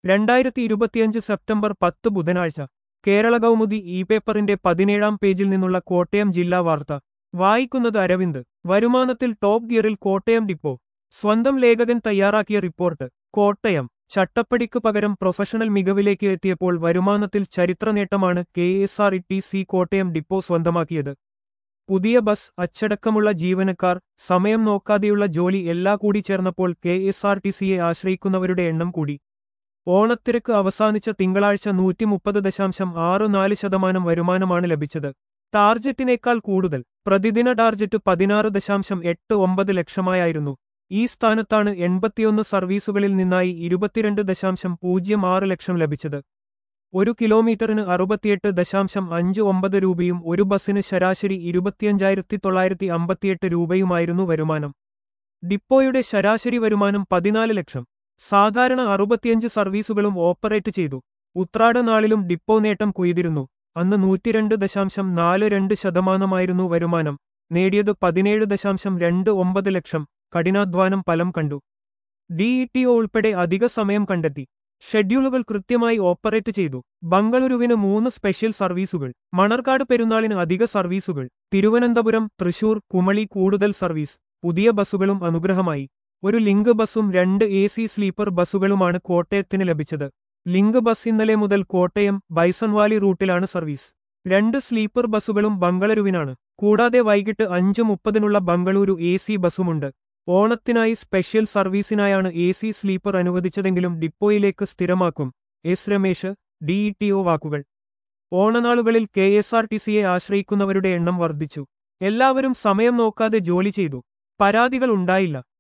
രണ്ടായിരത്തി ഇരുപത്തിയഞ്ച് സെപ്റ്റംബർ പത്ത് ബുധനാഴ്ച കേരള കൗമുദി ഇ പേപ്പറിന്റെ പതിനേഴാം പേജിൽ നിന്നുള്ള കോട്ടയം ജില്ലാ വാർത്ത വായിക്കുന്നത് അരവിന്ദ് വരുമാനത്തിൽ ടോപ്പ് ഗിയറിൽ കോട്ടയം ഡിപ്പോ സ്വന്തം ലേഖകൻ തയ്യാറാക്കിയ റിപ്പോർട്ട് കോട്ടയം ചട്ടപ്പടിക്ക് പകരം പ്രൊഫഷണൽ മികവിലേക്ക് എത്തിയപ്പോൾ വരുമാനത്തിൽ ചരിത്ര നേട്ടമാണ് K S R E T C Kottayam depot സ്വന്തമാക്കിയത് പുതിയ ബസ് അച്ചടക്കമുള്ള ജീവനക്കാർ സമയം നോക്കാതെയുള്ള ജോലി എല്ലാ കൂടി ചേർന്നപ്പോൾ കെ എസ് ആർ ടി സിയെ ആശ്രയിക്കുന്നവരുടെ എണ്ണം കൂടി ഓണത്തിരക്ക് അവസാനിച്ച തിങ്കളാഴ്ച നൂറ്റി മുപ്പത് ദശാംശം ആറ് നാല് ശതമാനം വരുമാനമാണ് ലഭിച്ചത് ടാർജറ്റിനേക്കാൾ കൂടുതൽ പ്രതിദിന ടാർജറ്റ് പതിനാറ് ദശാംശം എട്ട് ഒമ്പത് ലക്ഷമായിരുന്നു ഈ സ്ഥാനത്താണ് എൺപത്തിയൊന്ന് സർവീസുകളിൽ നിന്നായി ഇരുപത്തിരണ്ട് ദശാംശം പൂജ്യം ആറ് ലക്ഷം ലഭിച്ചത് ഒരു കിലോമീറ്ററിന് അറുപത്തിയെട്ട് ദശാംശം അഞ്ച് ഒമ്പത് രൂപയും ഒരു ബസ്സിന് ശരാശരി ഇരുപത്തിയഞ്ചായിരത്തി തൊള്ളായിരത്തി അമ്പത്തിയെട്ട് രൂപയുമായിരുന്നു വരുമാനം ഡിപ്പോയുടെ ശരാശരി വരുമാനം പതിനാല് ലക്ഷം സാധാരണ അറുപത്തിയഞ്ച് സർവീസുകളും ഓപ്പറേറ്റ് ചെയ്തു ഉത്രാട നാളിലും ഡിപ്പോ നേട്ടം കൊയ്തിരുന്നു അന്ന് നൂറ്റിരണ്ട് ദശാംശം നാല് രണ്ട് ശതമാനമായിരുന്നു വരുമാനം നേടിയത് പതിനേഴ് ദശാംശം രണ്ട് ഒമ്പത് ലക്ഷം കഠിനാധ്വാനം ഫലം കണ്ടു ഡിഇടിഒ ഉൾപ്പെടെ അധിക സമയം കണ്ടെത്തി ഷെഡ്യൂളുകൾ കൃത്യമായി ഓപ്പറേറ്റ് ചെയ്തു ബംഗളൂരുവിന് മൂന്ന് സ്പെഷ്യൽ സർവീസുകൾ മണർക്കാട് പെരുന്നാളിന് അധിക സർവീസുകൾ തിരുവനന്തപുരം തൃശൂർ കുമളി കൂടുതൽ സർവീസ് പുതിയ ബസ്സുകളും അനുഗ്രഹമായി ഒരു ലിങ്ക് ബസ്സും രണ്ട് എ സി സ്ലീപ്പർ ബസ്സുകളുമാണ് കോട്ടയത്തിന് ലഭിച്ചത് ലിങ്ക് ബസ് ഇന്നലെ മുതൽ കോട്ടയം ബൈസൺവാലി റൂട്ടിലാണ് സർവീസ് രണ്ട് സ്ലീപ്പർ ബസ്സുകളും ബംഗളൂരുവിനാണ് കൂടാതെ വൈകിട്ട് അഞ്ച് മുപ്പതിനുള്ള ബംഗളൂരു എ സി ബസ്സുമുണ്ട് ഓണത്തിനായി സ്പെഷ്യൽ സർവീസിനായാണ് എ സി സ്ലീപ്പർ അനുവദിച്ചതെങ്കിലും ഡിപ്പോയിലേക്ക് സ്ഥിരമാക്കും എസ് രമേശ് ഡിഇടിഒ വാക്കുകൾ ഓണനാളുകളിൽ കെ എസ് ആർ ടി സിയെ ആശ്രയിക്കുന്നവരുടെ എണ്ണം വർദ്ധിച്ചു എല്ലാവരും സമയം നോക്കാതെ ജോലി ചെയ്തു പരാതികൾ ഉണ്ടായില്ല